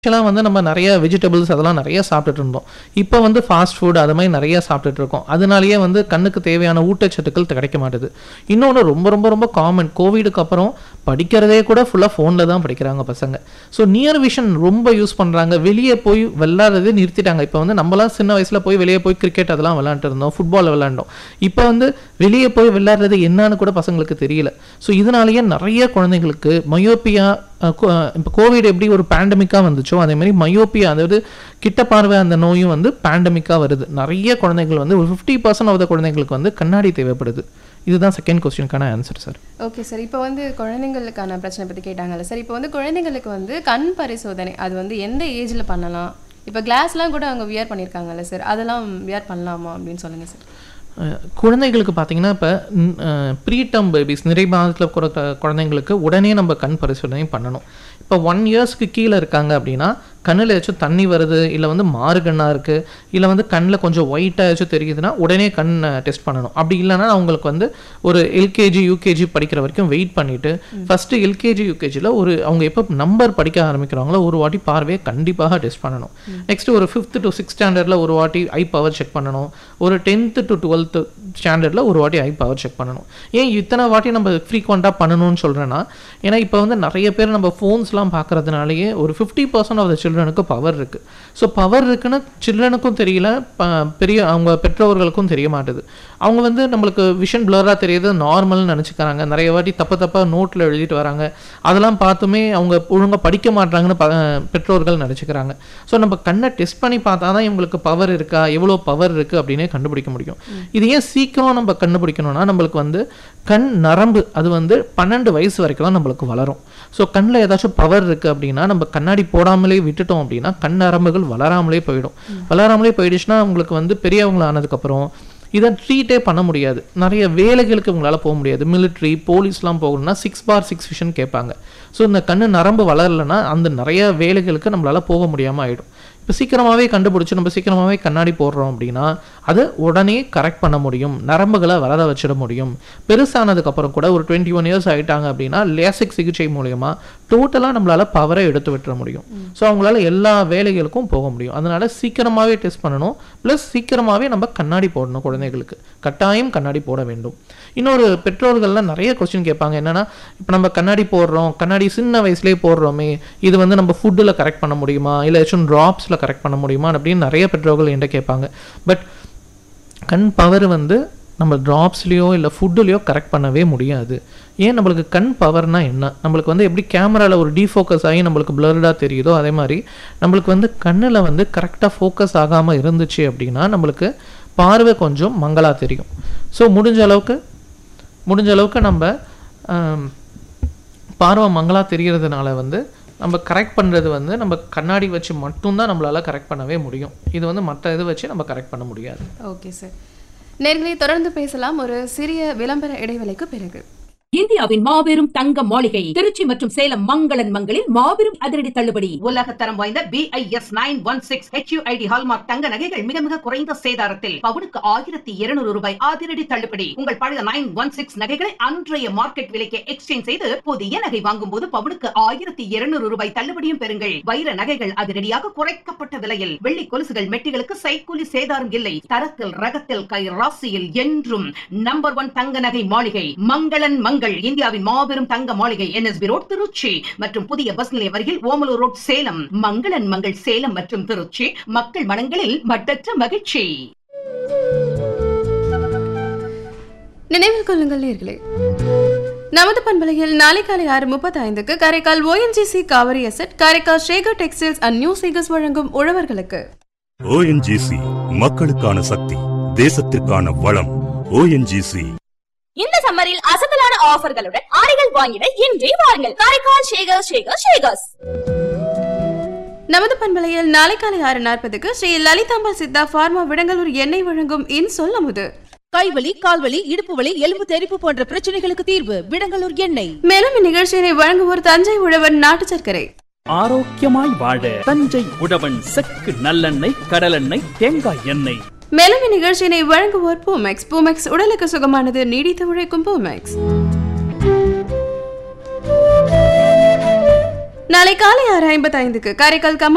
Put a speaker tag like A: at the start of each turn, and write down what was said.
A: ஆக்சுவலாக வந்து நம்ம நிறைய வெஜிடபிள்ஸ் அதெல்லாம் நிறைய சாப்பிட்டுட்டு இருந்தோம் இப்போ வந்து ஃபாஸ்ட் ஃபுட் அது மாதிரி நிறைய சாப்பிட்டுட்டு இருக்கோம் அதனாலேயே வந்து கண்ணுக்கு தேவையான ஊட்டச்சத்துக்கள் கிடைக்க மாட்டுது இன்னொன்று ரொம்ப ரொம்ப ரொம்ப காமன் கோவிடுக்கு அப்புறம் படிக்கிறதே கூட ஃபுல்லாக ஃபோனில் தான் படிக்கிறாங்க பசங்க ஸோ நியர் விஷன் ரொம்ப யூஸ் பண்ணுறாங்க வெளியே போய் விளையாடுறதே நிறுத்திட்டாங்க இப்போ வந்து நம்மலாம் சின்ன வயசில் போய் வெளியே போய் கிரிக்கெட் அதெல்லாம் விளையாண்டுட்டு இருந்தோம் ஃபுட்பால் விளையாண்டோம் இப்போ வந்து வெளியே போய் விளையாடுறது என்னன்னு கூட பசங்களுக்கு தெரியல ஸோ இதனாலேயே நிறைய குழந்தைங்களுக்கு மயோப்பியா இப்போ கோவிட் எப்படி ஒரு பேண்டமிக்காக வந்துச்சோ அதே மாதிரி மயோப்பியா அதாவது கிட்ட பார்வை அந்த நோயும் வந்து பேண்டமிக்காக வருது நிறைய குழந்தைகள் வந்து ஒரு ஃபிஃப்டி பர்சன்ட் ஆஃப் குழந்தைங்களுக்கு வந்து கண்ணாடி தேவைப்படுது இதுதான் செகண்ட் கொஸ்டினுக்கான ஆன்சர் சார்
B: ஓகே சார் இப்போ வந்து குழந்தைங்களுக்கான பிரச்சனை பற்றி கேட்டாங்கல்ல சார் இப்போ வந்து குழந்தைங்களுக்கு வந்து கண் பரிசோதனை அது வந்து எந்த ஏஜில் பண்ணலாம் இப்போ கிளாஸ்லாம் கூட அவங்க வியர் பண்ணியிருக்காங்கல்ல சார் அதெல்லாம் வியர் பண்ணலாமா அப்படின்னு சொல்லுங்கள் சார்
A: அஹ் குழந்தைகளுக்கு பார்த்தீங்கன்னா இப்போ ப்ரீடம் பேபிஸ் நிறை மாதத்தில் பிறக்கிற குழந்தைங்களுக்கு உடனே நம்ம கண் பரிசோதனை பண்ணணும் இப்போ ஒன் இயர்ஸ்க்கு கீழே இருக்காங்க அப்படின்னா கண்ணில் ஏதாச்சும் தண்ணி வருது இல்லை வந்து மாறு கண்ணாக இருக்குது இல்லை வந்து கண்ணில் கொஞ்சம் ஒயிட்டாக ஏதாச்சும் தெரியுதுன்னா உடனே கண் டெஸ்ட் பண்ணணும் அப்படி இல்லைன்னா அவங்களுக்கு வந்து ஒரு எல்கேஜி யூகேஜி படிக்கிற வரைக்கும் வெயிட் பண்ணிவிட்டு ஃபஸ்ட்டு எல்கேஜி யூகேஜியில் ஒரு அவங்க எப்போ நம்பர் படிக்க ஆரம்பிக்கிறாங்களோ ஒரு வாட்டி பார்வையை கண்டிப்பாக டெஸ்ட் பண்ணணும் நெக்ஸ்ட் ஒரு ஃபிஃப்த் டு சிக்ஸ் ஸ்டாண்டர்டில் ஒரு வாட்டி ஐ பவர் செக் பண்ணணும் ஒரு டென்த்து டு டுவெல்த்து ஸ்டாண்டர்டில் ஒரு வாட்டி ஐ பவர் செக் பண்ணணும் ஏன் இத்தனை வாட்டி நம்ம ஃப்ரீக்வெண்ட்டாக பண்ணணும்னு சொல்கிறேன்னா ஏன்னா இப்போ வந்து நிறைய பேர் நம்ம ஃபோன்ஸ்லாம் பார்க்கறதுனாலயே ஒரு ஃபிஃப்டி பர்சன்ட் ஆஃப் த சில்ட்ரனுக்கு பவர் இருக்குது ஸோ பவர் இருக்குன்னு சில்ட்ரனுக்கும் தெரியல ப- பெரிய அவங்க பெற்றோர்களுக்கும் தெரிய மாட்டுது அவங்க வந்து நம்மளுக்கு விஷன் பிளராக தெரியுது நார்மல்னு நினச்சிக்கிறாங்க நிறைய வாட்டி தப்பு தப்பாக நோட்டில் எழுதிட்டு வராங்க அதெல்லாம் பார்த்துமே அவங்க ஒழுங்காக படிக்க மாட்டாங்கன்னு ப பெற்றோர்கள் நினச்சிக்கிறாங்க ஸோ நம்ம கண்ணை டெஸ்ட் பண்ணி பார்த்தா தான் இவங்களுக்கு பவர் இருக்கா எவ்வளோ பவர் இருக்குது அப்படின்னே கண்டுபிடிக்க முடியும் இது ஏன் சீக்கிரம் நம்ம கண்டுபிடிக்கணும்னா நம்மளுக்கு வந்து கண் நரம்பு அது வந்து பன்னெண்டு வயசு வரைக்கும் தான் நம்மளுக்கு வளரும் ஸோ கண்ணில் ஏதாச்சும் பவர் இருக்குது அப்படின்னா நம்ம கண்ணாடி போடாமலே விட்டுட்டோம் அப்படின்னா கண் நரம்புகள் வளராமலே போயிடும் வளராமலே போயிடுச்சுன்னா உங்களுக்கு வந்து பெரியவங்கள ஆனதுக்கப்புறம் இதை ட்ரீட்டே பண்ண முடியாது நிறைய வேலைகளுக்கு உங்களால் போக முடியாது மிலிட்ரி போலீஸ்லாம் போகணும்னா சிக்ஸ் பார் சிக்ஸ் விஷன் கேட்பாங்க ஸோ இந்த கண்ணு நரம்பு வளரலைன்னா அந்த நிறைய வேலைகளுக்கு நம்மளால் போக முடியாமல் ஆயிடும் இப்போ சீக்கிரமாகவே கண்டுபிடிச்சி நம்ம சீக்கிரமாகவே கண்ணாடி போடுறோம் அப்படின்னா அது உடனே கரெக்ட் பண்ண முடியும் நரம்புகளை வளர வச்சிட முடியும் பெருசானதுக்கப்புறம் கூட ஒரு டுவெண்ட்டி ஒன் இயர்ஸ் ஆயிட்டாங்க அப்படின்னா லேசிக் சிகிச்சை மூலயமா டோட்டலாக நம்மளால பவரை எடுத்து விட்டுற முடியும் ஸோ அவங்களால எல்லா வேலைகளுக்கும் போக முடியும் அதனால சீக்கிரமாகவே டெஸ்ட் பண்ணணும் ப்ளஸ் சீக்கிரமாகவே நம்ம கண்ணாடி போடணும் குழந்தைகளுக்கு கட்டாயம் கண்ணாடி போட வேண்டும் இன்னொரு பெற்றோர்கள்லாம் நிறைய கொஸ்டின் கேட்பாங்க என்னன்னா இப்போ நம்ம கண்ணாடி போடுறோம் கண்ணாடி சின்ன வயசுலேயே போடுறோமே இது வந்து நம்ம ஃபுட்டில் கரெக்ட் பண்ண முடியுமா இல்லை ஏதாச்சும் ட்ராப்ஸில் கரெக்ட் பண்ண முடியுமா அப்படின்னு நிறைய பெற்றோர்கள் என்கிட்ட கேட்பாங்க பட் கண் பவர் வந்து நம்ம ட்ராப்ஸ்லேயோ இல்லை ஃபுட்டுலேயோ கரெக்ட் பண்ணவே முடியாது ஏன் நம்மளுக்கு கண் பவர்னா என்ன நம்மளுக்கு வந்து எப்படி கேமராவில் ஒரு டீஃபோக்கஸ் ஆகி நம்மளுக்கு பிளர்டாக தெரியுதோ அதே மாதிரி நம்மளுக்கு வந்து கண்ணில் வந்து கரெக்டாக ஃபோக்கஸ் ஆகாமல் இருந்துச்சு அப்படின்னா நம்மளுக்கு பார்வை கொஞ்சம் மங்கலாக தெரியும் ஸோ முடிஞ்ச அளவுக்கு முடிஞ்ச அளவுக்கு நம்ம ஆம், பார்வை மங்கலாக தெரியறதுனால வந்து நம்ம கரெக்ட் பண்ணுறது வந்து நம்ம கண்ணாடி வச்சு மட்டும்தான் நம்மளால் கரெக்ட் பண்ணவே முடியும் இது வந்து மற்ற இது வச்சு நம்ம கரெக்ட் பண்ண முடியாது
B: ஓகே சார் நேர்களை தொடர்ந்து பேசலாம் ஒரு சிறிய விளம்பர இடைவேளைக்கு பிறகு
C: இந்தியாவின் மாபெரும் தங்க மாளிகை திருச்சி மற்றும் சேலம் மங்களன் மங்களில் மாபெரும் அதிரடி தள்ளுபடி
D: உலக தரம் வாய்ந்த BIS nine one six HUID hallmark தங்க நகைகள் மிக மிக குறைந்த சேதாரத்தில் பவுனுக்கு ஆயிரத்தி இருநூறு ரூபாய் அதிரடி தள்ளுபடி உங்கள் பழைய நைன் ஒன் சிக்ஸ் நகைகளை அன்றைய மார்க்கெட் விலைக்கு எக்ஸ்சேஞ்ச் செய்து புதிய நகை வாங்கும் போது பவுனுக்கு ஆயிரத்தி இருநூறு ரூபாய் தள்ளுபடியும் பெறுங்கள் வைர நகைகள் அதிரடியாக குறைக்கப்பட்ட விலையில் வெள்ளி கொலுசுகள் மெட்டிகளுக்கு சைக்கூலி சேதாரம் இல்லை தரத்தில் ரகத்தில் கை ராசியில் என்றும் நம்பர் ஒன் தங்க நகை மாளிகை மங்களன் மங்கள் இந்தியாவின் மாபெரும் தங்க மாளிகை என்எஸ்பி ரோட் திருச்சி மற்றும் புதிய பஸ் நிலையம் அருகில் ஓமலூர் ரோட் சேலம் மங்களன் மங்கள் சேலம் மற்றும் திருச்சி மக்கள் மனங்களில் மட்டற்ற மகிழ்ச்சி
B: நினைவில் கொள்ளுங்கள் நேர்களே நமது பண்பலையில் நாளை காலை ஆறு முப்பத்தி ஐந்துக்கு Karaikal ONGC Cauvery asset Karaikal Shekar textiles and new seekers வழங்கும் உழவர்களுக்கு
E: ஓஎன்ஜிசி மக்களுக்கான சக்தி தேசத்திற்கான வளம் ஓஎன்ஜிசி
F: இந்த சம்மரில் அசத்தலான ஆஃபர்களுடன் ஆடைகள் வாங்கிட இன்றே வாருங்கள் காரைக்கால் ஷேகர் ஷேகர் ஷேகர்ஸ்
B: நமது பண்பலையில் நாளை காலை ஆறு நாற்பதுக்கு ஸ்ரீ லலிதாம்பாள் சித்தா பார்மா விடங்கலூர் எண்ணெய் வழங்கும் இன் சொல்லமுது
G: கைவலி கால்வலி இடுப்பு வலி எலும்பு தெறிப்பு போன்ற பிரச்சனைகளுக்கு தீர்வு விடங்கலூர் எண்ணெய்
B: மேலும் இந்நிகழ்ச்சியினை வழங்குவோர் தஞ்சை உழவன் நாட்டு சர்க்கரை
H: ஆரோக்கியமாய் வாழ தஞ்சை உழவன் செக்கு நல்லெண்ணெய் கடலெண்ணெய் தேங்காய் எண்ணெய்
B: மேலும் இந்நிகழ்ச்சியினை வழங்குவோர் பூமெக்ஸ் பூமெக்ஸ் உடலுக்கு சுகமானது நீடித்து உழைக்கும் பூமெக்ஸ் நாளை காலை ஆறு ஐம்பத்தி ஐந்துக்கு காரைக்கால் கமல்